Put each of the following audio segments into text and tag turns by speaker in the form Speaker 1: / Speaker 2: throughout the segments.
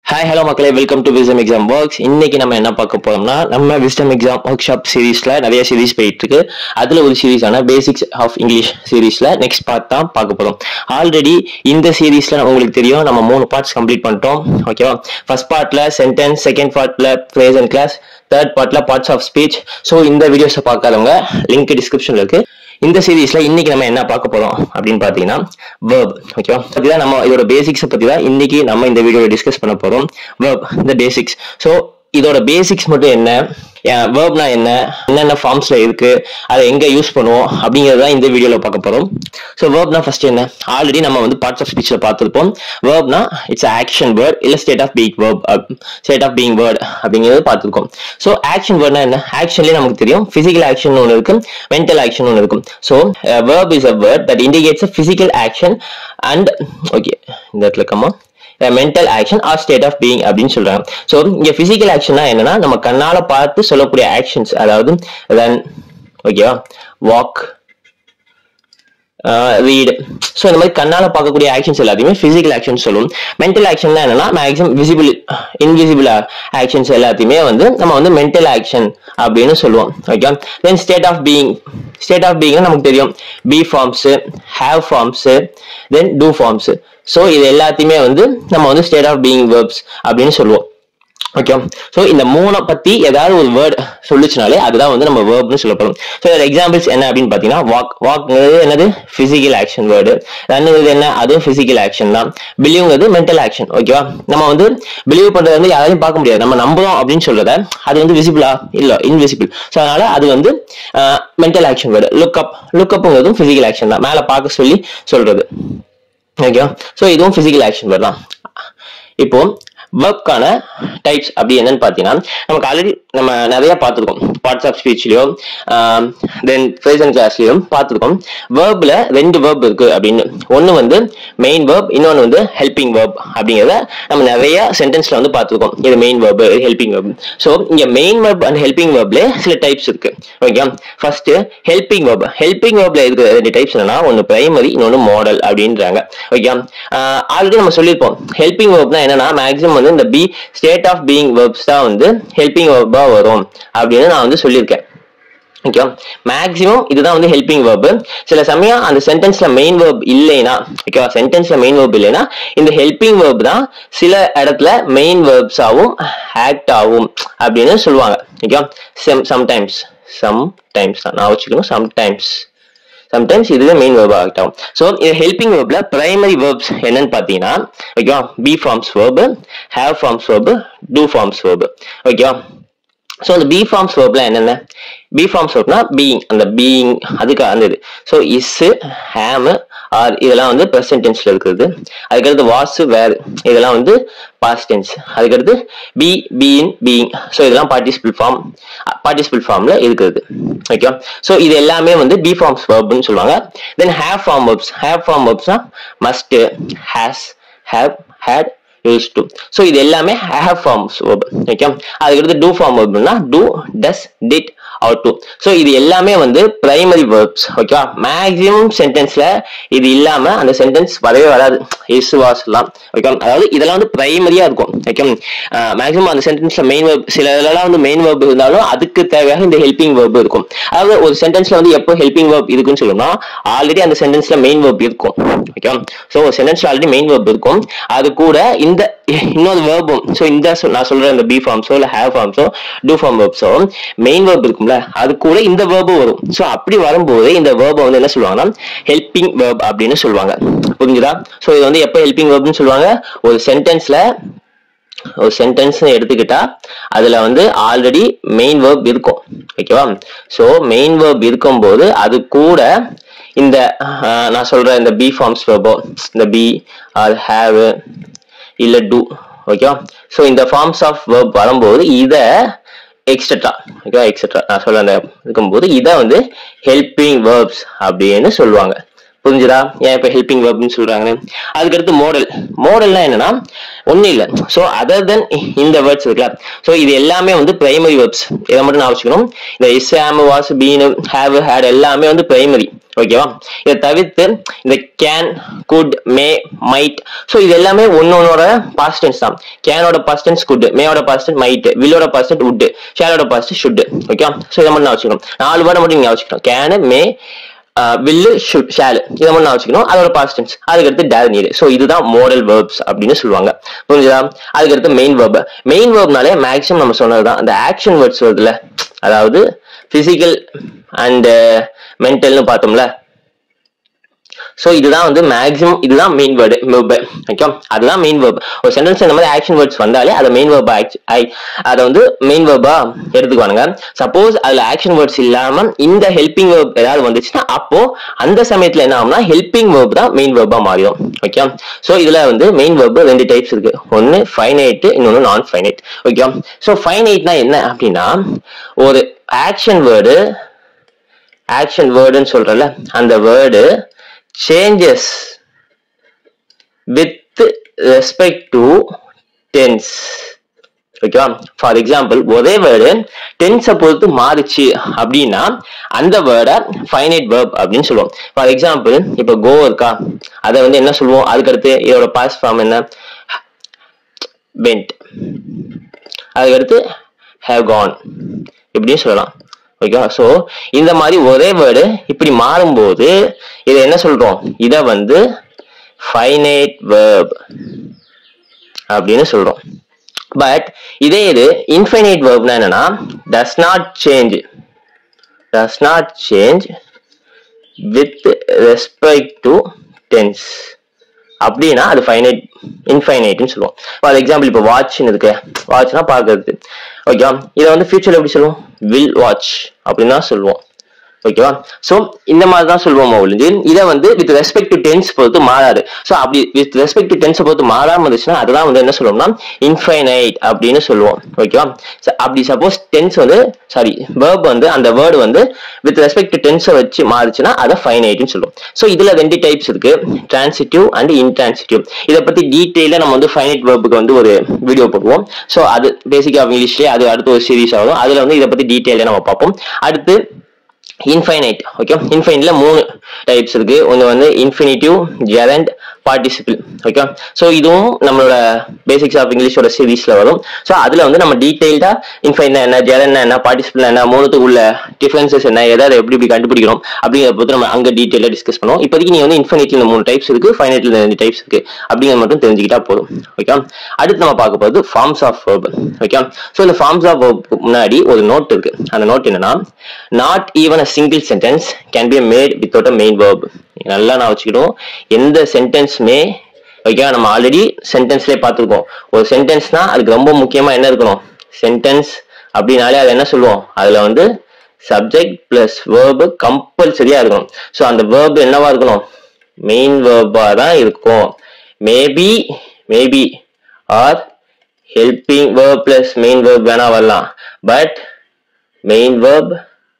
Speaker 1: hi hello மக்களே welcome to wisdom exam works இன்னைக்கு நம்ம என்ன பார்க்க போறோம்னா நம்ம விஸ்டம் எக்ஸாம் ஒர்க் ஷாப் சீரீஸ்ல நிறைய சீரீஸ் போயிட்டு இருக்கு அதுல ஒரு சீரீஸான பேசிக்ஸ் ஆஃப் இங்கிலீஷ் சீரீஸ்ல நெக்ஸ்ட் பார்ட் தான் பார்க்க போறோம் ஆல்ரெடி இந்த சீரீஸ்ல உங்களுக்கு தெரியும் நம்ம மூணு பார்ட்ஸ் கம்ப்ளீட் பண்ணிட்டோம் ஓகேவா ஃபர்ஸ்ட் பார்ட்ல சென்டென்ஸ் செகண்ட் பார்ட்ல ஃப்ரேஸ் அண்ட் கிளாஸ் தேர்ட் பார்ட்ல பார்ட்ஸ் ஆஃப் ஸ்பீச் ஸோ இந்த வீடியோஸை பார்க்காதவங்க லிங்க் டிஸ்கிரிப்ஷன்ல இருக்கு இந்த சீரீஸ்ல இன்னைக்கு நம்ம என்ன பார்க்க போறோம் அப்படின்னு பாத்தீங்கன்னா வேர்ப் ஓகேவா அதுதான் நம்ம இதோட பேசிக்ஸை பத்தி தான் இன்னைக்கு நம்ம இந்த வீடியோல டிஸ்கஸ் பண்ண போறோம் வேர்ப் இந்த பேசிக்ஸ் ஸோ இதோட பேசிக்ஸ் மட்டும் என்ன வேர்ப்னா என்ன என்னென்ன ஃபார்ம்ஸ்ல இருக்கு அதை எங்க யூஸ் பண்ணுவோம் அப்படிங்கறத இந்த வீடியோல பார்க்க போறோம் ஸோ வேர்ப்னா ஃபர்ஸ்ட் என்ன ஆல்ரெடி நம்ம வந்து பார்ட்ஸ் ஆஃப் ஸ்பீச்ல பார்த்துருப்போம் வேர்ப்னா இட்ஸ் ஆக்ஷன் வேர்ட் இல்ல state of being verb state of being word அப்படிங்கிறது பார்த்துருக்கோம் ஸோ ஆக்ஷன் வேர்ட்னா என்ன ஆக்ஷன்லேயே நமக்கு தெரியும் பிசிக்கல் ஆக்ஷன் ஒன்று இருக்கு மென்டல் ஆக்ஷன் ஒன்று இருக்கும் so verb is a word that indicates a physical action and okay இந்த இடத்துல comma mental action or state of being அப்படின்னு சொல்றாங்க ஸோ இங்க பிசிக்கல் ஆக்ஷன்னா என்னன்னா நம்ம கண்ணால பார்த்து சொல்லக்கூடிய ஆக்ஷன்ஸ் அதாவது ரன் ஓகேவா வாக் ரீடு ஸோ இந்த மாதிரி கண்ணால பார்க்கக்கூடிய ஆக்ஷன்ஸ் எல்லாத்தையுமே பிசிக்கல் ஆக்ஷன் சொல்லுவோம் மென்டல் ஆக்ஷன்னா என்னன்னா மேக்ஸிமம் விசிபிள் இன்விசிபிள் ஆக்ஷன்ஸ் எல்லாத்தையுமே வந்து நம்ம வந்து மென்டல் ஆக்ஷன் அப்படின்னு சொல்லுவோம் okay then state of being state of பீயிங்னா நமக்கு தெரியும் be forms have forms then do forms so இது எல்லாத்தையுமே வந்து நம்ம வந்து ஸ்டேட் ஆஃப் பீயிங் வேர்ப்ஸ் அப்படின்னு சொல்லுவோம் ஓகே ஸோ இந்த மூணை பத்தி ஏதாவது ஒரு வேர்ட் சொல்லுச்சுனாலே அதுதான் வந்து நம்ம வேர்ப்னு சொல்லப்படும் ஸோ இதோட எக்ஸாம்பிள்ஸ் என்ன அப்படின்னு பார்த்தீங்கன்னா வாக் வாக்ங்கிறது என்னது பிசிக்கல் ஆக்ஷன் வேர்டு ரன்னுங்கிறது என்ன அதுவும் பிசிக்கல் ஆக்ஷன் தான் பிலீவ்ங்கிறது மென்டல் ஆக்ஷன் ஓகேவா நம்ம வந்து பிலீவ் பண்றது வந்து யாரையும் பார்க்க முடியாது நம்ம நம்புறோம் அப்படின்னு சொல்றத அது வந்து விசிபிளா இல்ல இன்விசிபிள் ஸோ அதனால அது வந்து mental action word look up look அப்புங்கிறதும் பிசிக்கல் ஆக்ஷன் தான் மேலே பார்க்க சொல்லி சொல்றது ஓகேவா ஸோ இதுவும் பிசிக்கல் ஆக்ஷன் வேர்டு தான் இப்போ வேர்ப்கான டைப்ஸ் அப்படி என்னன்னு பார்த்தீங்கன்னா நமக்கு ஆல்ரெடி நம்ம நிறைய பார்த்துருக்கோம் பார்ட்ஸ் ஆஃப் ஸ்பீச்லயோ தென் ப்ரெசன்ட் கிளாஸ்லயும் பார்த்துருக்கோம் வேர்ப்ல ரெண்டு வேர்ப் இருக்கு அப்படின்னு ஒன்று வந்து மெயின் வேர்ப் இன்னொன்று வந்து ஹெல்பிங் வேர்ப் அப்படிங்கிறத நம்ம நிறைய சென்டென்ஸ்ல வந்து பார்த்துருக்கோம் இது main verb helping verb so இங்க மெயின் வேர்ப் அண்ட் ஹெல்பிங் வேர்ப்ல சில டைப்ஸ் இருக்கு okay first helping verb helping வேர்ப்ல இருக்கிற ரெண்டு டைப்ஸ் என்னன்னா ஒன்று பிரைமரி இன்னொன்று மாடல் அப்படின்றாங்க ஓகே ஆல்ரெடி நம்ம சொல்லியிருப்போம் ஹெல்பிங் வேர்ப்னா என்னன்னா மேக்ஸிமம் வந்து இந்த be state of being verbs தான் வந்து ஹெல்பிங் வேர்பா வரும் அப்படின்னு நான் வந்து சொல்லியிருக்கேன் ஓகே மேக்ஸிமம் இதுதான் வந்து ஹெல்பிங் வேர்ப் சில சமயம் அந்த சென்டென்ஸ்ல மெயின் வேர்ப் இல்லைன்னா ஓகேவா சென்டென்ஸ்ல மெயின் வேர்ப் இல்லைன்னா இந்த ஹெல்பிங் வேர்ப் தான் சில இடத்துல மெயின் வேர்ப்ஸாவும் ஆக்ட் ஆகும் அப்படின்னு சொல்லுவாங்க ஓகே சம் சம்டைம்ஸ் சம்டைம்ஸ் தான் நான் வச்சுக்கணும் சம்டைம்ஸ் சம்டைம்ஸ் இதுவே மெயின் வேர்ப் ஆக்ட் ஆகும் ஸோ இது ஹெல்பிங் வேர்ப்ல பிரைமரி வேர்ப்ஸ் என்னன்னு பார்த்தீங்கன்னா ஓகேவா be forms verb have forms verb do forms verb ஓகேவா ஸோ அந்த பி ஃபார்ம்ஸ் வேர்ப்ல என்னென்ன பி ஃபார்ம்ஸ் வேர்ப்னா பீயிங் அந்த பீயிங் அதுக்கு அந்த இது ஸோ இஸ் ஹேம் ஆர் இதெல்லாம் வந்து ப்ரெசன்ட் டென்ஸ்ல இருக்கிறது அதுக்கடுத்து வாஸ் வேர் இதெல்லாம் வந்து பாஸ்ட் டென்ஸ் அதுக்கடுத்து பி பீயிங் பீயிங் ஸோ இதெல்லாம் பார்ட்டிசிபிள் ஃபார்ம் பார்ட்டிசிபிள் ஃபார்ம்ல இருக்கிறது ஓகே ஸோ இது எல்லாமே வந்து பி ஃபார்ம்ஸ் வேர்ப்னு சொல்லுவாங்க then have form verbs have form வேர்ப்ஸ்னா must has have had use to so இது எல்லாமே ஹேவ் ஃபார்ம்ஸ் வேர்ப் ஓகே அதுக்கடுத்து டூ ஃபார்ம் வேர்ப்னா do does did or do so இது எல்லாமே வந்து பிரைமரி வேர்ப்ஸ் ஓகேவா மேக்ஸிமம் சென்டென்ஸ்ல இது இல்லாம அந்த சென்டென்ஸ் வரவே வராது இஸ் வாஸ் எல்லாம் ஓகே அதாவது இதெல்லாம் வந்து பிரைமரியா இருக்கும் ஓகே மேக்ஸிமம் அந்த சென்டென்ஸ்ல மெயின் வேர்ப் சில இதெல்லாம் வந்து மெயின் வேர்ப் இருந்தாலும் அதுக்கு தேவையாக இந்த ஹெல்பிங் வேர்ப் இருக்கும் அதாவது ஒரு சென்டென்ஸ்ல வந்து எப்போ ஹெல்பிங் வேர்ப் இருக்குன்னு சொல்லணும்னா ஆல்ரெடி அந்த சென்டென்ஸ்ல மெயின் வேர்ப் இருக்கும் ஓகே ஸோ ஒரு சென்டென்ஸ்ல ஆல்ரெடி மெயின் வேர்ப் இருக்கும் அது கூட இந்த இன்னொரு வேர்பும் ஸோ இந்த நான் சொல்ற இந்த பி ஃபார்ம்ஸோ இல்லை ஹேவ் ஃபார்ம்ஸோ டூ ஃபார்ம் வேர்ப்ஸோ மெயின் வேர்ப் இருக்கும்ல அது கூட இந்த வேர்பும் வரும் ஸோ அப்படி வரும்போது இந்த வேர்பை வந்து என்ன சொல்லுவாங்கன்னா ஹெல்பிங் வேர்ப் அப்படின்னு சொல்லுவாங்க புரிஞ்சுதா ஸோ இது வந்து எப்போ ஹெல்பிங் வேர்ப்னு சொல்லுவாங்க ஒரு சென்டென்ஸ்ல ஒரு சென்டென்ஸ் எடுத்துக்கிட்டா அதுல வந்து ஆல்ரெடி மெயின் வேர்ப் இருக்கும் ஓகேவா ஸோ மெயின் வேர்ப் இருக்கும்போது அது கூட இந்த நான் சொல்ற இந்த பி ஃபார்ம்ஸ் வேர்போ இந்த பி ஆர் ஹேவ் இல்ல டூ ஓகேவா ஸோ இந்த ஃபார்ம்ஸ் ஆஃப் வேர்ப் வரும்போது இதை எக்ஸெட்ரா ஓகேவா எக்ஸெட்ரா நான் சொல்ல அந்த இருக்கும்போது இதை வந்து ஹெல்பிங் வேர்ப்ஸ் அப்படின்னு சொல்லுவாங்க புரிஞ்சுதா ஏன் இப்ப ஹெல்பிங் வெர்ப்னு சொல்றாங்க அதுக்கடுத்து மாடல் மாடல்னா என்னன்னா ஒன்றும் இல்லை ஸோ அதர் தென் இந்த வேர்ட்ஸ் இருக்குல்ல ஸோ இது எல்லாமே வந்து பிரைமரி வேர்ப்ஸ் இதை மட்டும் நான் வச்சுக்கணும் இந்த is am was been have had எல்லாமே வந்து பிரைமரி ஓகேவா இதை தவிர்த்து இந்த can could may might so இது எல்லாமே ஒன்னொன்னோட பாஸ்டன்ஸ் தான் கேனோட பாஸ்டன்ஸ் குட் மேயோட பாஸ்டன்ஸ் மைட் வில்லோட பாஸ்டன்ஸ் உட் ஷேலோட பாஸ்டன்ஸ் ஷுட் ஓகே ஸோ இதை மட்டும் நான் வச்சுக்கணும் நாலு வேர்டை மட்டும் நீங்க வச்சுக்கணும் கேனு மே வில்லு ஷுட் ஷேல் இதை மட்டும் நான் வச்சுக்கணும் அதோட பாஸ்டன்ஸ் அதுக்கடுத்து டேல் நீடு ஸோ இதுதான் மோடல் வேர்ப்ஸ் அப்படின்னு சொல்லுவாங்க புரிஞ்சுதா அதுக்கடுத்து மெயின் வேர்ப் மெயின் வேர்ப்னாலே மேக்ஸிமம் நம்ம சொன்னதுதான் அந்த ஆக்ஷன் வேர்ட்ஸ் வருதுல்ல அதாவது பிசிக்கல் அண்ட் மென்டல்னு பார்த்தோம்ல ஸோ இதுதான் வந்து மேக்ஸிமம் இதுதான் மெயின் வேர்டு வெர்பு ஓகே அதுதான் மெயின் வேர்ப் ஒரு சென்டென்ஸ் இந்த மாதிரி ஆக்ஷன் வேர்ட்ஸ் வந்தாலே அதை மெயின் வேர்பா அதை வந்து மெயின் வேர்பா எடுத்துக்குவானுங்க சப்போஸ் அதுல ஆக்ஷன் வேர்ட்ஸ் இல்லாம இந்த ஹெல்பிங் வேர்ப் ஏதாவது வந்துச்சுன்னா அப்போ அந்த சமயத்துல என்ன ஆகும்னா ஹெல்பிங் வேர்ப் தான் மெயின் வேர்பா மாறிடும் ஓகே ஸோ இதுல வந்து மெயின் வேர்ப் ரெண்டு டைப்ஸ் இருக்கு ஒன்னு ஃபைனைட் இன்னொன்னு நான் ஃபைனைட் ஓகே ஸோ ஃபைனைட்னா என்ன அப்படின்னா ஒரு ஆக்ஷன் வேர்டு ஆக்ஷன் வேர்டுன்னு சொல்றல அந்த word changes with respect to tense ஓகேவா ஃபார் எக்ஸாம்பிள் ஒரே வேர்டு டென்ஸை பொறுத்து மாறுச்சு அப்படின்னா அந்த வேர்டை ஃபைனைட் வேர்ப் அப்படின்னு சொல்லுவோம் ஃபார் எக்ஸாம்பிள் இப்போ கோ இருக்கா அதை வந்து என்ன சொல்லுவோம் அதுக்கடுத்து இதோட பாஸ் ஃபார்ம் என்ன பென்ட் அதுக்கடுத்து ஹேவ் கான் இப்படின்னு சொல்லலாம் ஓகேவா ஸோ இந்த மாதிரி ஒரே வேர்டு இப்படி மாறும்போது இதை என்ன சொல்றோம் இதை வந்து ஃபைனைட் வேர்ப் அப்படின்னு சொல்றோம் பட் இதே இது இன்ஃபைனைட் வேர்ப்னா என்னன்னா does not change does not change with respect to tense அப்படின்னா அது ஃபைனைட் இன்ஃபைனைட்னு சொல்லுவோம் ஃபார் எக்ஸாம்பிள் இப்போ வாட்ச்னு இருக்கு வாட்ச்னா பார்க்கறது ஓகேவா இதை வந்து ஃபியூச்சர்ல எப்படி சொல்லுவோம் வில் வாட்ச் அப்படின்னு தான் சொல்லுவோம் ஓகேவா சோ இந்த மாதிரி தான் சொல்லுவோம் ஒழிஞ்சு இதை வந்து வித் ரெஸ்பெக்ட் டு டென்ஸ் பொறுத்து மாறாது சோ அப்படி வித் ரெஸ்பெக்ட் டு டென்ஸ் பொறுத்து மாறாம இருந்துச்சுன்னா அதெல்லாம் வந்து என்ன சொல்லுவோம்னா இன்ஃபைனைட் அப்படின்னு சொல்லுவோம் ஓகேவா அப்படி சப்போஸ் டென்ஸ் வந்து சாரி வேர்ப் வந்து அந்த வேர்டு வந்து வித் ரெஸ்பெக்ட் டு டென்ஸை வச்சு மாறுச்சுன்னா அதை ஃபைனைட்னு சொல்லுவோம் சோ இதுல ரெண்டு டைப்ஸ் இருக்கு டிரான்சிட்டிவ் அண்ட் இன்ட்ரான்சிட்டிவ் இதை பத்தி டீட்டெயிலா நம்ம வந்து ஃபைனைட் வேர்புக்கு வந்து ஒரு வீடியோ போடுவோம் சோ அது பேசிக்கா இங்கிலீஷ்லயே அது அடுத்த ஒரு சீரிஸ் ஆகும் அதுல வந்து இதை பத்தி டீட்டெயிலா நம்ம பார்ப்போம் அடுத்து இன்ஃபைனைட் ஓகே இன்ஃபைனைட்ல மூணு டைப்ஸ் இருக்கு ஒன்று வந்து infinitive gerund participle okay so இதுவும் நம்மளோட பேசிக்ஸ் ஆஃப் இங்கிலீஷோட சீரீஸ்ல வரும் ஸோ அதுல வந்து நம்ம டீடைல்டா இன்ஃபைனா என்ன ஜெரன் என்ன பார்ட்டிசிபிள் என்ன மூணுத்துக்கு உள்ள டிஃபரன்சஸ் என்ன எதாவது எப்படி இப்படி கண்டுபிடிக்கணும் அப்படிங்கிறத பொறுத்து நம்ம அங்க டீடைலா டிஸ்கஸ் பண்ணுவோம் இப்போதைக்கு நீ வந்து இன்ஃபைனைட்ல இந்த மூணு டைப்ஸ் இருக்கு ஃபைனைட்ல ரெண்டு டைப்ஸ் இருக்கு அப்படிங்கிறது மட்டும் தெரிஞ்சுக்கிட்டா போதும் ஓகே அடுத்து நம்ம பார்க்க போகிறது forms of verb okay so இந்த ஃபார்ம்ஸ் ஆஃப் வேர்ப் முன்னாடி ஒரு நோட் இருக்கு அந்த நோட் என்னன்னா not even a single sentence can be made without a main verb நல்லா நான் வச்சுக்கிட்டோம் எந்த சென்டென்ஸுமே ஓகே நம்ம ஆல்ரெடி சென்டென்ஸ்லேயே பார்த்துருக்கோம் ஒரு சென்டென்ஸ்னா அதுக்கு ரொம்ப முக்கியமா என்ன இருக்கணும் சென்டென்ஸ் அப்படின்னாலே அது என்ன சொல்லுவோம் அதுல வந்து சப்ஜெக்ட் பிளஸ் வேர்பு கம்பல்சரியா இருக்கணும் ஸோ அந்த வேர்பு என்னவா இருக்கணும் மெயின் வேர்பா தான் இருக்கும் maybe maybe or helping verb plus main verb வேணா வரலாம் பட் மெயின் வேர்ப்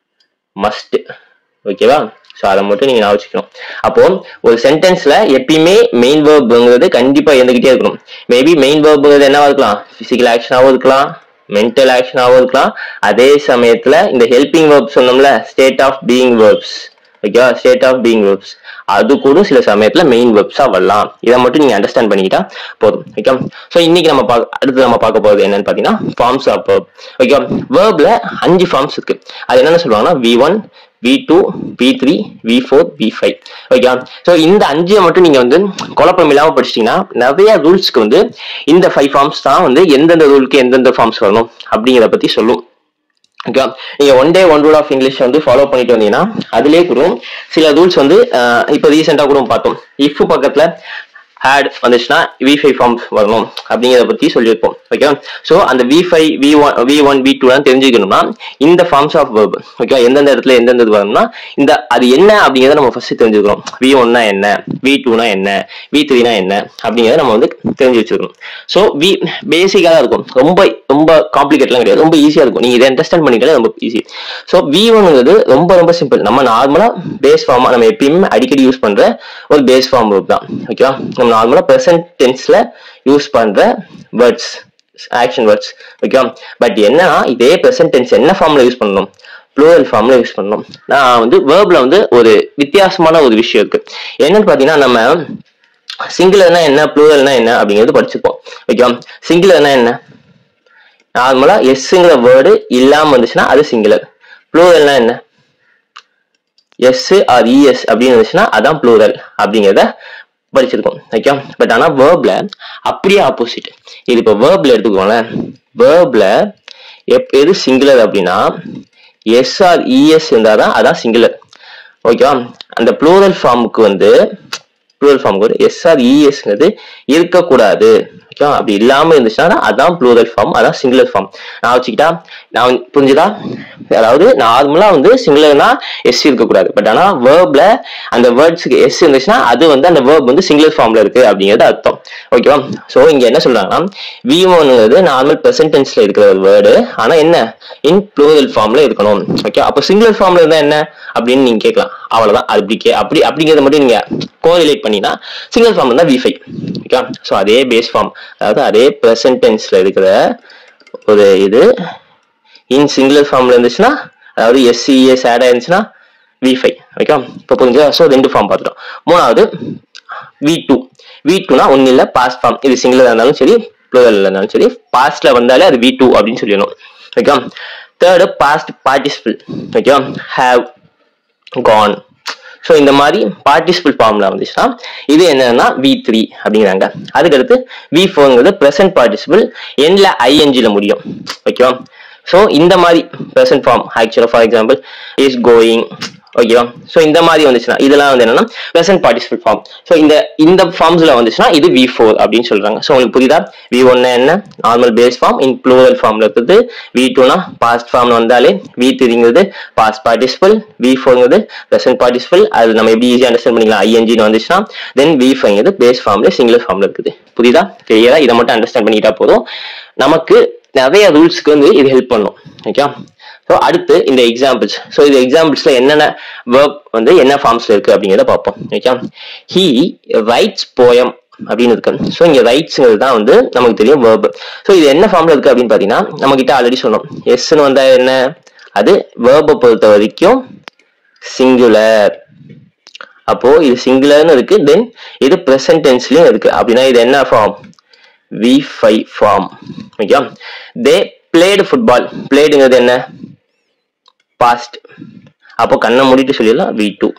Speaker 1: மஸ்ட் ஓகேவா ஸோ அதை மட்டும் நீங்க ஞாபகம் வச்சுக்கணும் அப்போ ஒரு சென்டென்ஸ்ல எப்பயுமே மெயின் வேர்ப்ங்கிறது கண்டிப்பா இருந்துகிட்டே இருக்கணும் மேபி மெயின் வேர்ப்ங்கிறது என்னவா இருக்கலாம் பிசிக்கல் ஆக்ஷனாகவும் இருக்கலாம் மென்டல் ஆக்ஷனாகவும் இருக்கலாம் அதே சமயத்துல இந்த ஹெல்பிங் வேர்ப் சொன்னோம்ல ஸ்டேட் ஆஃப் பீயிங் வேர்ப்ஸ் ஓகேவா ஸ்டேட் ஆஃப் பீயிங் வேர்ப்ஸ் அது கூட சில சமயத்துல மெயின் வேர்ப்ஸா வரலாம் இதை மட்டும் நீங்க அண்டர்ஸ்டாண்ட் பண்ணிக்கிட்டா போதும் ஓகே ஸோ இன்னைக்கு நம்ம பார்க்க அடுத்து நம்ம பார்க்க போறது என்னன்னு பாத்தீங்கன்னா ஃபார்ம்ஸ் ஆஃப் வேர்ப் ஓகே வேர்ப்ல அஞ்சு ஃபார்ம்ஸ் இருக்கு அது என்னன்னு சொல்லுவாங்கன்னா V one V two V three V four V five okay so இந்த அஞ்சை மட்டும் நீங்க வந்து குழப்பம் இல்லாம படிச்சிட்டீங்கன்னா நிறைய ரூல்ஸ்க்கு வந்து இந்த ஃபைவ் ஃபார்ம்ஸ் தான் வந்து எந்தெந்த ரூலுக்கு எந்தெந்த ஃபார்ம்ஸ் வரணும் அப்படிங்கிறத பத்தி சொல்லும் ஓகே நீங்க one day one rule of English வந்து ஃபாலோ பண்ணிட்டு வந்தீங்கன்னா அதுலயே கூட சில ரூல்ஸ் வந்து அஹ், இப்போ ரீசெண்டா கூட பார்த்தோம் இஃப் பக்கத்துல ஹேட் வந்துச்சுன்னா வி ஃபைவ் ஃபார்ம்ஸ் வரணும் அப்படிங்கிறத பத்தி சொல்லியிருப்போம் ஓகே ஸோ அந்த V five V one V one V டூலாம் தெரிஞ்சுக்கணும்னா இந்த ஃபார்ம்ஸ் ஆஃப் verb ஓகே எந்தெந்த இடத்துல எந்தெந்த இது வரணும்னா இந்த அது என்ன அப்படிங்கிறத நம்ம ஃபர்ஸ்ட் தெரிஞ்சுக்கிறோம் வி ஒன்னா என்ன வி டூனா என்ன வி த்ரீனா என்ன அப்படிங்கிறத நம்ம வந்து தெரிஞ்சு வச்சிருக்கணும் ஸோ வி பேசிக்காக தான் இருக்கும் ரொம்ப ரொம்ப காம்ப்ளிகேட்லாம் கிடையாது ரொம்ப ஈஸியா இருக்கும் நீங்க இதை அண்டர்ஸ்டாண்ட் பண்ணிட்டாலே ரொம்ப ஈஸி ஸோ வி ஒன்ங்கிறது ரொம்ப ரொம்ப சிம்பிள் நம்ம நார்மலா பேஸ் ஃபார்மா நம்ம எப்பயுமே அடிக்கடி யூஸ் பண்ற ஒரு பேஸ் ஃபார்ம் வேர்ப் தான் ஓகேவா நம்ம நார்மலா ப்ரெசன்ட் டென்ஸ்ல யூஸ் பண்ற வேர்ட்ஸ் ஆக்ஷன் வேர்ட்ஸ் ஓகேவா பட் என்னன்னா இதே ப்ரெசன்ட் டென்ஸ் என்ன ஃபார்ம்ல யூஸ் பண்ணணும் ப்ளூரல் ஃபார்ம்ல யூஸ் பண்ணணும் நான் வந்து வேர்ப்ல வந்து ஒரு வித்தியாசமான ஒரு விஷயம் இருக்கு என்னன்னு பாத்தீங்கன்னா நம்ம சிங்கிளர்னா என்ன ப்ளூரல்னா என்ன அப்படிங்கிறது படிச்சுப்போம் ஓகேவா சிங்கிளர்னா என்ன நார்மலா எஸ்ங்கிற வேர்டு இல்லாம வந்துச்சுன்னா அது சிங்குலர் ப்ளூரல்னா என்ன எஸ் ஆர் இஎஸ் அப்படின்னு இருந்துச்சுன்னா அதான் ப்ளூரல் அப்படிங்கிறத படிச்சிருக்கோம் ஓகே பட் ஆனா வேர்ப்ல அப்படியே ஆப்போசிட் இது இப்போ வேர்ப்ல எடுத்துக்கோங்களேன் வேர்ப்ல எப் எது சிங்குலர் அப்படின்னா எஸ் ஆர் இஎஸ் இருந்தாதான் அதான் சிங்குலர் ஓகேவா அந்த ப்ளூரல் ஃபார்முக்கு வந்து ப்ளூரல் ஃபார்முக்கு வந்து எஸ் ஆர் இஎஸ்ங்கிறது இருக்கக்கூடாது ஓகேவா அப்படி இல்லாம இருந்துச்சுன்னா அதான் ப்ளூரல் ஃபார்ம் அதான் சிங்குலர் ஃபார்ம் நான் வச்சுக்கிட்டா நான் வந்து- புரிஞ்சுதா அதாவது நார்மலா வந்து சிங்குலர்னா எஸ் இருக்கக்கூடாது பட் ஆனா வேர்ப்ல அந்த வேர்ட்ஸுக்கு எஸ் இருந்துச்சுன்னா அது வந்து அந்த வேர்ப் வந்து சிங்குலர் ஃபார்ம்ல இருக்கு அப்படிங்கிறது அர்த்தம் ஓகேவா சோ இங்க என்ன சொல்றாங்கன்னா வி ஒன்னுங்கிறது நார்மல் ப்ரெசன்ட் டென்ஸ்ல இருக்கிற ஒரு வேர்டு ஆனா என்ன இன் ப்ளூரல் ஃபார்ம்ல இருக்கணும் ஓகே அப்போ சிங்குலர் ஃபார்ம்ல இருந்தா என்ன அப்படின்னு நீங்க கேட்கலாம் அவ்வளவுதான் அது அப்படி கே- அப்படி அப்படிங்கிறத மட்டும் நீங்க கோரிலேட் பண்ணினா சிங்கிள் ஃபார்ம் இருந்தா வி ஃபைவ் ஓகே ஸோ அதே பேஸ் ஃபார்ம் அதாவது அதே ப்ரெசன்ட் டென்ஸ்ல இருக்கிற ஒரு இது இன் சிங்குலர் ஃபார்ம்ல இருந்துச்சுன்னா அதாவது எஸ்சிஎஸ் ஆட் ஆயிருந்துச்சுன்னா வி ஃபைவ் ஓகே இப்போ புரிஞ்சா ஸோ ரெண்டு ஃபார்ம் பார்த்துட்டோம் மூணாவது வி டூ வி டூனா ஒன்றும் இல்லை பாஸ்ட் ஃபார்ம் இது சிங்கிளர் இருந்தாலும் சரி ப்ளூரல் இருந்தாலும் சரி பாஸ்ட்ல வந்தாலே அது வி டூ அப்படின்னு சொல்லணும் okay third past participle okay have gone so இந்த மாதிரி பார்ட்டிசிபிள் ஃபார்ம்ல வந்துச்சுன்னா இது என்னன்னா வி த்ரீ அப்படிங்கிறாங்க அதுக்கடுத்து வி ஃபோர்ங்கிறது ப்ரெசன்ட் பார்ட்டிசிபிள் எண்ட்ல ஐஎன்ஜில முடியும் ஓகேவா ஸோ இந்த மாதிரி ப்ரெசன்ட் ஃபார்ம் ஆக்சுவலாக ஃபார் எக்ஸாம்பிள் இஸ் கோயிங் ஓகேவா ஸோ இந்த மாதிரி வந்துச்சுன்னா இதெல்லாம் வந்து என்னன்னா ப்ரெசன்ட் பார்ட்டிசிபிள் ஃபார்ம் ஸோ இந்த இந்த ஃபார்ம்ஸ்ல வந்துச்சுன்னா இது வி ஃபோர் அப்படின்னு சொல்றாங்க ஸோ உங்களுக்கு புரியுதா வி ஒன்னு என்ன normal base form in plural ஃபார்ம்ல இருக்குது வி டூனா பாஸ்ட் ஃபார்ம்ல வந்தாலே வி த்ரீங்கிறது பாஸ்ட் பார்ட்டிசிபிள் வி ஃபோர்ங்கிறது ப்ரெசன்ட் பார்ட்டிசிபிள் அது நம்ம எப்படி ஈஸியாக அண்டர்ஸ்டாண்ட் பண்ணிக்கலாம் ஐஎன்ஜின்னு வந்துச்சுன்னா தென் வி ஃபைங்கிறது பேஸ் ஃபார்ம்ல சிங்குலர் ஃபார்ம்ல இருக்குது புரியுதா கிளியரா இதை மட்டும் அண்டர்ஸ்டாண்ட் பண்ணிக்கிட்டா போதும் நமக்கு நிறைய ரூல்ஸ்க்கு வந்து இது ஹெல்ப் பண்ணும் ஓகே ஸோ அடுத்து இந்த எக்ஸாம்பிள்ஸ் ஸோ இந்த எக்ஸாம்பிள்ஸ்ல என்னென்ன வேர்ப் வந்து என்ன ஃபார்ம்ஸ்ல இருக்கு அப்படிங்கிறத பார்ப்போம் ஓகே ஹீ ரைட்ஸ் போயம் அப்படின்னு இருக்கு ஸோ இங்க ரைட்ஸ்ங்கிறது தான் வந்து நமக்கு தெரியும் வேர்ப் ஸோ இது என்ன ஃபார்ம்ல இருக்கு அப்படின்னு பார்த்தீங்கன்னா நம்ம கிட்ட ஆல்ரெடி சொன்னோம் எஸ்ன்னு வந்தா என்ன அது வேர்பை பொறுத்த வரைக்கும் சிங்குலர் அப்போ இது சிங்குலர்னு இருக்கு தென் இது ப்ரெசன்ட் டென்ஸ்லயும் இருக்கு அப்படின்னா இது என்ன form V five form okay they played football பிளேடுங்கிறது என்ன பாஸ்ட் அப்போ கண்ணை மூடிட்டு சொல்லிடலாம் we do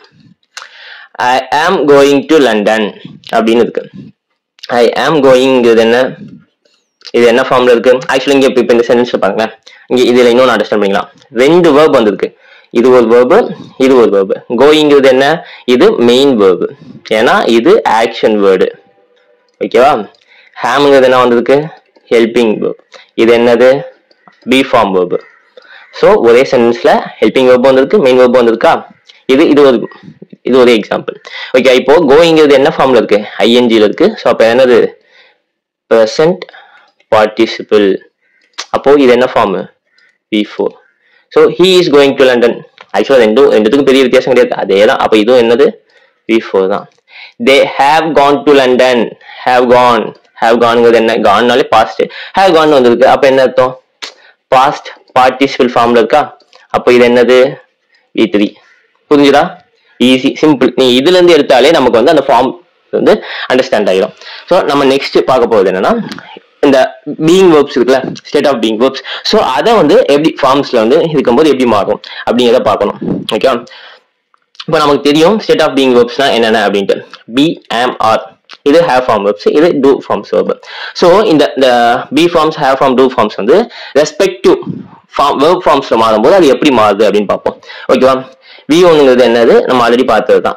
Speaker 1: I am going to London அப்படின்னு இருக்கு ஐ ஆம் கோயிங்கிறது என்ன இது என்ன ஃபார்ம்ல இருக்கு ஆக்சுவலி இங்க இப்போ இந்த சென்டென்ஸ்ல பாருங்க இங்க இதுல இன்னொன்று அண்டர்ஸ்டாண்ட் பண்ணிக்கலாம் ரெண்டு வேர்ப் வந்திருக்கு இது ஒரு வேர்பு இது ஒரு வேர்பு கோயிங்கிறது என்ன இது மெயின் வேர்பு ஏன்னா இது ஆக்ஷன் வேர்டு ஓகேவா ஹேம்ங்கிறது என்ன வந்திருக்கு ஹெல்பிங் வேர்ப் இது என்னது பி ஃபார்ம் வேர்பு ஸோ ஒரே சென்டென்ஸ்ல ஹெல்பிங் வெர்ப் வந்திருக்கு மெயின் வெர்ப் வந்திருக்கா இது இது ஒரு இது ஒரு எக்ஸாம்பிள் ஓகே இப்போ கோயிங்கிறது என்ன ஃபார்ம்ல இருக்கு ஐஎன்ஜில இருக்கு ஸோ அப்போ என்னது ப்ரெசன்ட் பார்ட்டிசிபிள் அப்போ இது என்ன form V four so he is going to London ஆக்சுவலாக ரெண்டும் ரெண்டுத்துக்கும் பெரிய வித்தியாசம் கிடையாது அதே தான் அப்போ இதுவும் என்னது வி ஃபோர் தான் they have gone to London have gone have கான்ங்கிறது என்ன கான்னாலே பாஸ்ட் ஹேவ் கான் வந்திருக்கு அப்போ என்ன அர்த்தம் பாஸ்ட் பார்ட்டிசிபிள் ஃபார்ம்ல இருக்கா அப்போ இது என்னது வி த்ரீ புரிஞ்சுதா ஈஸி சிம்பிள் நீ இதுல இருந்து எடுத்தாலே நமக்கு வந்து அந்த ஃபார்ம் வந்து அண்டர்ஸ்டாண்ட் ஆகிடும் ஸோ நம்ம நெக்ஸ்ட் பார்க்க போகுது என்னன்னா இந்த பீயிங் வேர்ப்ஸ் இருக்குல்ல state of being verbs so அதை வந்து எப்படி ஃபார்ம்ஸ்ல வந்து இருக்கும்போது எப்படி மாறும் அப்படிங்கிறத பார்க்கணும் ஓகே இப்போ நமக்கு தெரியும் ஸ்டேட் ஆஃப் பீயிங் வேர்ப்ஸ்னா என்னென்ன அப்படின்ட்டு பி ஆம் ஆர் இது ஹேவ் ஃபார்ம் வெப்ஸ் இது டூ ஃபார்ம்ஸ் வெப் ஸோ இந்த இந்த be forms have form do forms வந்து ரெஸ்பெக்டிவ் ஃபார்ம் வெர்ப் ஃபார்ம்ஸ்ல மாறும்போது அது எப்படி மாறுது அப்படின்னு பார்ப்போம் ஓகேவா வி ஒன்னுங்கிறது என்னது நம்ம ஆல்ரெடி பார்த்தது தான்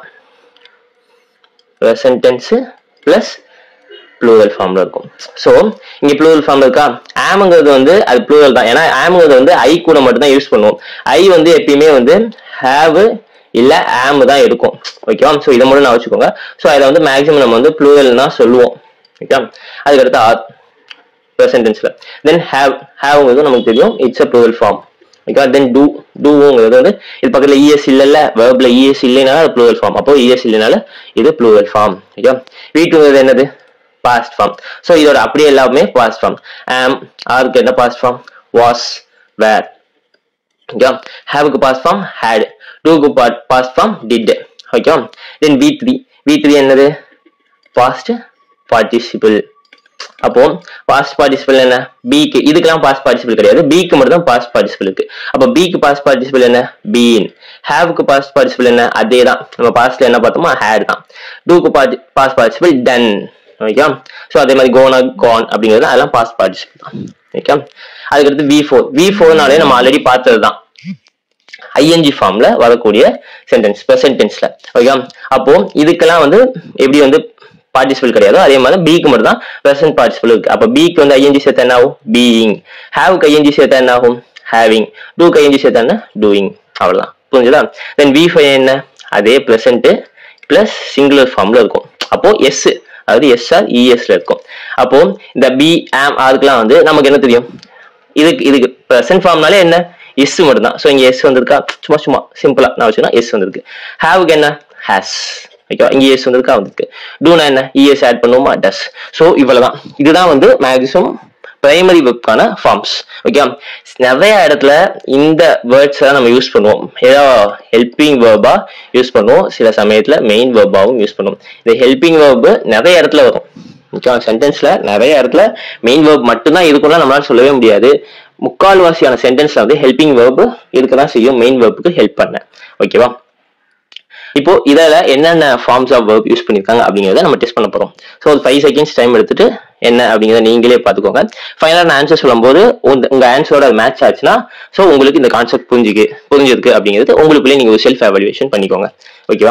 Speaker 1: சென்டென்ஸ் பிளஸ் ப்ளூரல் ஃபார்ம்ல இருக்கும் ஸோ இங்க ப்ளூரல் ஃபார்ம்ல இருக்கா ஆம்ங்கிறது வந்து அது ப்ளூரல் தான் ஏன்னா ஆம்ங்கிறது வந்து ஐ கூட மட்டும் தான் யூஸ் பண்ணுவோம் ஐ வந்து எப்பயுமே வந்து ஹேவ் இல்ல ஆம் தான் இருக்கும் ஓகேவா ஸோ இதை மட்டும் நான் வச்சுக்கோங்க ஸோ அதில் வந்து மேக்ஸிமம் நம்ம வந்து ப்ளூரல் தான் சொல்லுவோம் ஓகே அதுக்கடுத்து ஆர் சென்டென்ஸ்ல தென் ஹேவ் ஹேவ்ங்கிறது நமக்கு தெரியும் it's a plural form okay then do டூங்கிறது வந்து இது பக்கத்துல இஎஸ் இல்லைல்ல வேர்ப்ல இஎஸ் இல்லைனால அது ப்ளூரல் ஃபார்ம் அப்போ இஎஸ் இல்லைனால இது ப்ளூரல் ஃபார்ம் ஓகே வீட்டுங்கிறது என்னது பாஸ்ட் ஃபார்ம் ஸோ இதோட அப்படியே எல்லாமே பாஸ்ட் ஃபார்ம் ஆம் ஆருக்கு என்ன past form was were okay ஹேவுக்கு பாஸ் ஃபார்ம் ஹேட் டூக்கு past form did okay then V three V three என்னது பாஸ்ட் பார்ட்டிசிபிள் அப்போ பாஸ்ட் பார்ட்டிசிபிள் என்ன பிக்கு இதுக்கெல்லாம் பாஸ்ட் பார்ட்டிசிபிள் கிடையாது பிக்கு மட்டும் தான் பாஸ்ட் பார்ட்டிசிபிள் இருக்கு அப்போ பிக்கு பாஸ்ட் பார்ட்டிசிபிள் என்ன பீன் ஹேவுக்கு பாஸ்ட் பார்ட்டிசிபிள் என்ன அதே தான் நம்ம பாஸ்ட்ல என்ன பார்த்தோமோ ஹேட் தான் டூக்கு past participle done okay so அதே மாதிரி கோனா கான் அப்படிங்கிறது அதெல்லாம் பாஸ்ட் பார்ட்டிசிபிள் தான் ஓகே அதுக்கடுத்து வி ஃபோர் வி ஃபோர்னாலே நம்ம ஆல்ரெடி பார்த்தது தான் ஐஎன்ஜி ஃபார்ம்ல வரக்கூடிய சென்டென்ஸ் சென்டென்ஸ்ல ஓகே அப்போ இதுக்கெல்லாம் வந்து எப்படி வந்து பார்ட்டிசிபிள் கிடையாதோ அதே மாதிரி பிக்கு மட்டும் தான் ப்ரெசன்ட் பார்ட்டிசிபிள் இருக்கு அப்போ பிக்கு வந்து ஐஎன்ஜி சேர்த்தா என்ன ஆகும் பீயிங் ஹேவுக்கு ஐஎன்ஜி சேர்த்தா என்ன ஆகும் ஹேவிங் டூக்கு ஐஎன்ஜி சேர்த்தா என்ன டூயிங் அவ்வளவுதான் புரிஞ்சுதா தென் வி ஃபைவ் என்ன அதே ப்ரெசன்ட் பிளஸ் சிங்குலர் ஃபார்ம்ல இருக்கும் அப்போ எஸ் அதாவது எஸ்ஆர் இஎஸ்ல இருக்கும் அப்போ இந்த பி ஆம் அதுக்கெல்லாம் வந்து நமக்கு என்ன தெரியும் இதுக்கு இதுக்கு ப்ரெசன்ட் ஃபார்ம்னாலே என்ன எஸ் மட்டும் தான் ஸோ இங்க எஸ் வந்திருக்கா சும்மா சும்மா சிம்பிளா நான் வச்சுக்கணும் எஸ் வந்திருக்கு ஹேவுக்கு என்ன ஹேஸ் ஓகேவா இங்க எஸ் வந்திருக்கா வந்திருக்கு டூனா என்ன இஎஸ் ஆட் பண்ணுவோமா டஸ் ஸோ இவ்வளவுதான் இதுதான் வந்து மேக்ஸிமம் பிரைமரி வெப்கான ஃபார்ம்ஸ் ஓகே நிறைய இடத்துல இந்த வேர்ட்ஸ் நம்ம யூஸ் பண்ணுவோம் ஏதோ ஹெல்பிங் வேர்பா யூஸ் பண்ணுவோம் சில சமயத்துல மெயின் வேர்பாவும் யூஸ் பண்ணுவோம் இந்த ஹெல்பிங் வேர்பு நிறைய இடத்துல வரும் ஓகேவா சென்டென்ஸ்ல நிறைய இடத்துல மெயின் வேர்ப் மட்டும்தான் இருக்கும்னா நம்மளால சொல்லவே முடியாது முக்கால்வாசியான சென்டென்ஸ்ல வந்து ஹெல்பிங் வேர்பு இருக்கதான் செய்யும் மெயின் வேர்புக்கு ஹெல்ப் பண்ண ஓகேவா இப்போ இதில் என்னென்ன ஃபார்ம்ஸ் ஆஃப் வேர்ப் யூஸ் பண்ணியிருக்காங்க அப்படிங்கிறத நம்ம டெஸ்ட் பண்ண போகிறோம் ஸோ ஒரு ஃபைவ் செகண்ட்ஸ் டைம் எடுத்துட்டு என்ன அப்படிங்கிறத நீங்களே பார்த்துக்கோங்க ஃபைனலாக நான் ஆன்சர் சொல்லும்போது உங்க உங்க ஆன்சரோட மேட்ச் ஆச்சுன்னா ஸோ உங்களுக்கு இந்த கான்செப்ட் புரிஞ்சுக்கு புரிஞ்சிருக்கு அப்படிங்கிறது உங்களுக்குள்ளே நீங்கள் ஒரு செல்ஃப் எவாலுவேஷன் பண்ணிக்கோங்க ஓகேவா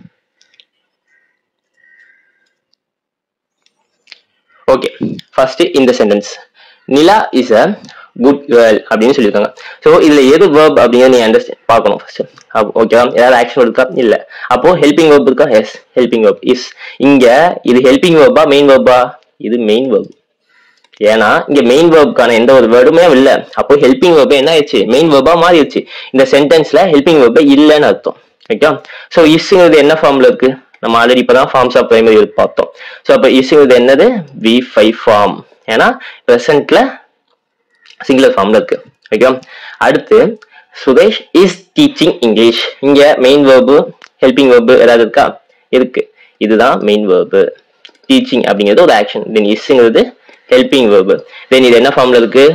Speaker 1: ஓகே ஃபர்ஸ்ட் இந்த sentence Nila is a good girl அப்படின்னு சொல்லியிருக்காங்க ஸோ இதுல எது வேர்ப் அப்படிங்கிறத நீ அண்டர்ஸ்டாண்ட் பார்க்கணும் ஃபர்ஸ்ட் ஓகேவா ஏதாவது ஆக்ஷன் இருக்கா இல்ல அப்போ ஹெல்பிங் வேர்ப் இருக்கா எஸ் ஹெல்பிங் வேர்ப் இஸ் இங்க இது ஹெல்பிங் வேர்பா மெயின் வேர்பா இது மெயின் வேர்ப் ஏன்னா இங்க மெயின் வேர்ப்க்கான எந்த ஒரு வேர்டுமே இல்ல அப்போ ஹெல்பிங் வேர்பே என்ன ஆயிடுச்சு மெயின் வேர்பா மாறிடுச்சு இந்த சென்டென்ஸ்ல ஹெல்பிங் வேர்பே இல்லைன்னு அர்த்தம் ஓகே ஸோ இஸ்ங்கிறது என்ன ஃபார்ம்ல இருக்கு நம்ம ஆல்ரெடி இப்பதான் ஃபார்ம்ஸ் ஆஃப் பிரைமரி பார்த்தோம் ஸோ அப்போ இஸ்ங்கிறது என்னது வி ஃபைவ் ஃபார்ம் ஏன்னா ப்ரெசன்ட்ல சிங்குலர் ஃபார்ம்ல இருக்கு ஓகே அடுத்து சுரேஷ் இஸ் டீச்சிங் இங்கிலீஷ் இங்க மெயின் வேர்பு ஹெல்பிங் வேர்பு ஏதாவது இருக்கா இருக்கு இதுதான் மெயின் வேர்பு டீச்சிங் அப்படிங்கிறது ஒரு ஆக்ஷன் தென் இஸ்ங்கிறது ஹெல்பிங் வேர்பு தென் இது என்ன ஃபார்ம்ல இருக்கு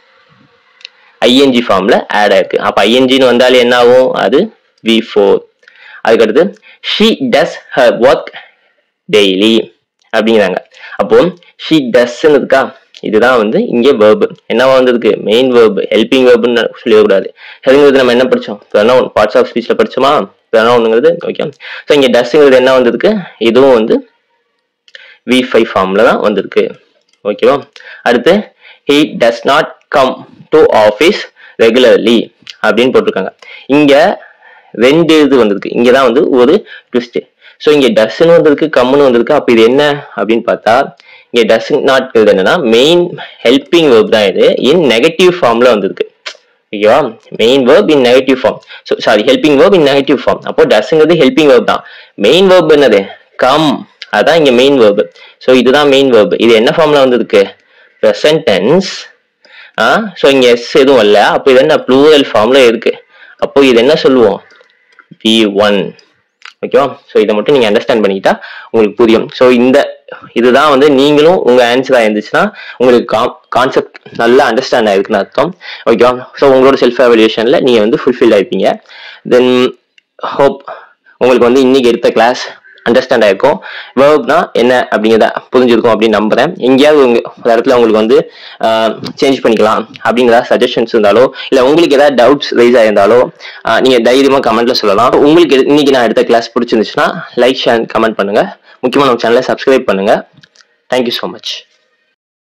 Speaker 1: ஐஎன்ஜி ஃபார்ம்ல ஆட் ஆயிருக்கு அப்ப ஐஎன்ஜின்னு வந்தாலே என்ன ஆகும் அது வி ஃபோர் அதுக்கடுத்து she does her work daily அப்படிங்கிறாங்க அப்போ ஷீ டஸ்ன்னு இருக்கா இதுதான் வந்து இங்கே வேர்பு என்னவா வந்திருக்கு மெயின் வேர்பு ஹெல்பிங் வேர்புன்னு சொல்லிடக்கூடாது ஹெல்பிங் நம்ம என்ன படிச்சோம் ப்ரனவுன் பார்ட்ஸ் ஆஃப் ஸ்பீச்ல படிச்சோமா ப்ரனவுனுங்கிறது ஓகே ஸோ இங்கே டஸ்ங்கிறது என்ன வந்திருக்கு இதுவும் வந்து வி ஃபைவ் ஃபார்ம்ல தான் வந்திருக்கு ஓகேவா அடுத்து he does not come to office regularly அப்படின்னு போட்டிருக்காங்க இங்க ரெண்டு இது வந்திருக்கு இங்க தான் வந்து ஒரு ட்விஸ்ட் ஸோ இங்க டஸ்ன்னு வந்திருக்கு கம்முன்னு வந்திருக்கு அப்ப இது என்ன அப்படின்னு பார்த்தா இங்க டஸ் நாட் என்னன்னா மெயின் ஹெல்பிங் வேர்ப் தான் இது இன் நெகட்டிவ் ஃபார்ம்ல வந்திருக்கு ஓகேவா main verb in negative form so sorry helping verb in negative form அப்போ டஸ்ங்கிறது ஹெல்பிங் வேர்ப் தான் மெயின் வேர்ப் என்னது கம் அதான் இங்க மெயின் வேர்ப் ஸோ இதுதான் மெயின் வேர்ப் இது என்ன ஃபார்ம்ல வந்திருக்கு ப்ரெசன்ட் டென்ஸ் ஆ ஸோ இங்க எஸ் எதுவும் இல்ல அப்போ இது என்ன ப்ளூரல் ஃபார்ம்ல இருக்கு அப்போ இது என்ன சொல்லுவோம் வி ஒன் ஓகேவா ஸோ இதை மட்டும் நீங்க அண்டர்ஸ்டாண்ட் பண்ணிக்கிட்டா உங்களுக்கு புரியும் ஸோ இந்த இதுதான் வந்து நீங்களும் உங்க ஆன்சரா இருந்துச்சுன்னா உங்களுக்கு கான்செப்ட் நல்லா அண்டர்ஸ்டாண்ட் ஆயிருக்குன்னு அர்த்தம் ஓகேவா ஸோ உங்களோட செல்ஃப் எவல்யூஷன்ல நீங்க வந்து ஃபுல்ஃபில் ஆயிருப்பீங்க தென் ஹோப் உங்களுக்கு வந்து இன்னைக்கு எடுத்த கிளாஸ் அண்டர்ஸ்டாண்ட் ஆயிருக்கும் வேர்ப்னா என்ன அப்படிங்கிறத புரிஞ்சிருக்கும் அப்படின்னு நம்புறேன் எங்கேயாவது உங்க ஒரு இடத்துல உங்களுக்கு வந்து சேஞ்ச் பண்ணிக்கலாம் அப்படிங்கிற சஜஷன்ஸ் இருந்தாலோ இல்ல உங்களுக்கு ஏதாவது டவுட்ஸ் ரைஸ் ஆயிருந்தாலோ ஆஹ் நீங்க தைரியமா கமெண்ட்ல சொல்லலாம் உங்களுக்கு எது- இன்னைக்கு நான் எடுத்த கிளாஸ் பிடிச்சிருந்துச்சுன்னா லைக் ஷேர் கமெண்ட் பண்ணுங்க முக்கியமா நம்ம சேனலை சப்ஸ்கிரைப் பண்ணுங்க தேங்க்யூ ஸோ மச்